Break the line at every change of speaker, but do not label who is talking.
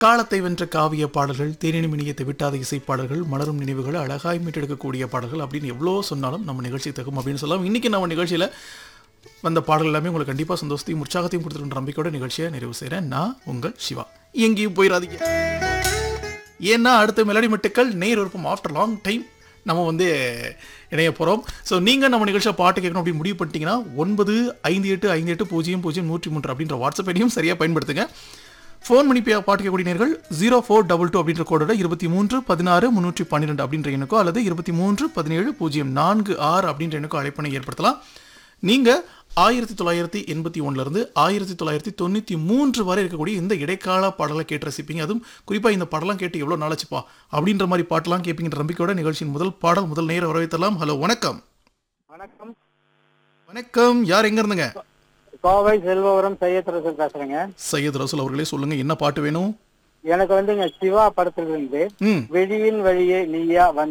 காலத்தை வென்ற காவிய பாடல்கள் தேனினும் இனியத்தை விட்டாத இசைப்பாடல்கள் மலரும் நினைவுகள் அழகாய் மீட்டெடுக்கக்கூடிய பாடல்கள் அப்படின்னு எவ்வளோ சொன்னாலும் நம்ம நிகழ்ச்சி தகும் அப்படின்னு சொல்லலாம் இன்னைக்கு நம்ம நிகழ்ச்சியில் வந்த பாடல் எல்லாமே உங்களுக்கு கண்டிப்பாக சந்தோஷத்தையும் உற்சாகத்தையும் கொடுத்துருன்ற நம்பிக்கையோட நிகழ்ச்சியை நிறைவு செய்கிறேன் நான் உங்கள் சிவா எங்கேயும் போயிடாதீங்க ஏன்னா அடுத்த மெலடி மெட்டுக்கள் நேர் விருப்பம் ஆஃப்டர் லாங் டைம் நம்ம வந்து இணைய போகிறோம் ஸோ நீங்கள் நம்ம நிகழ்ச்சியை பாட்டு கேட்கணும் அப்படின்னு முடிவு பண்ணிட்டீங்கன்னா ஒன்பது ஐந்து எட்டு ஐந்து எட்டு பூஜ்ஜியம் பூஜ்ஜியம் நூற்றி மூன்று அப்படின்ற வாட்ஸ்அப் ஐடியும் சரியாக பயன்படுத்துங்க ஃபோன் பண்ணி பே- பாட்டு கேட்கக்கூடிய நேர்கள் ஜீரோ ஃபோர் டபுள் டூ அப்படின்ற கோடோட இருபத்தி மூன்று பதினாறு முந்நூற்றி பன்னிரெண்டு அப்படின்ற எண்ணுக்கோ அல்லது இருபத்தி மூன்று பதினேழு பூஜ்ஜியம் நான்கு ஆறு அப்படின்ற எண்ணுக்கோ அழைப்பனை ஏற்படுத்தலாம் நீங்கள் ஆயிரத்தி தொள்ளாயிரத்தி எண்பத்தி ஒன்றுலேருந்து ஆயிரத்தி தொள்ளாயிரத்தி தொண்ணூற்றி மூன்று வரை இருக்கக்கூடிய இந்த இடைக்கால பாடலை கேட்டு ரசிப்பீங்க அதுவும் குறிப்பாக இந்த பாடலாம் கேட்டு எவ்வளோ நாளாச்சுப்பா அப்படின்ற மாதிரி பாட்டெல்லாம் கேட்பீங்கிற நம்பிக்கையோட நிகழ்ச்சியின் முதல் பாடல் முதல் நேர வரவேற்றலாம் ஹலோ வணக்கம்
வணக்கம்
வணக்கம் யார் எங்க இருந்துங்க
கோவை செல்வபுரம் சையத் ரசூல் பேசுறேங்க
சையத் ரசூல் அவர்களே சொல்லுங்க என்ன பாட்டு வேணும்
எனக்கு வந்துங்க சிவா படத்துல இருந்து
ம்
வெளியின் வழியே நீயா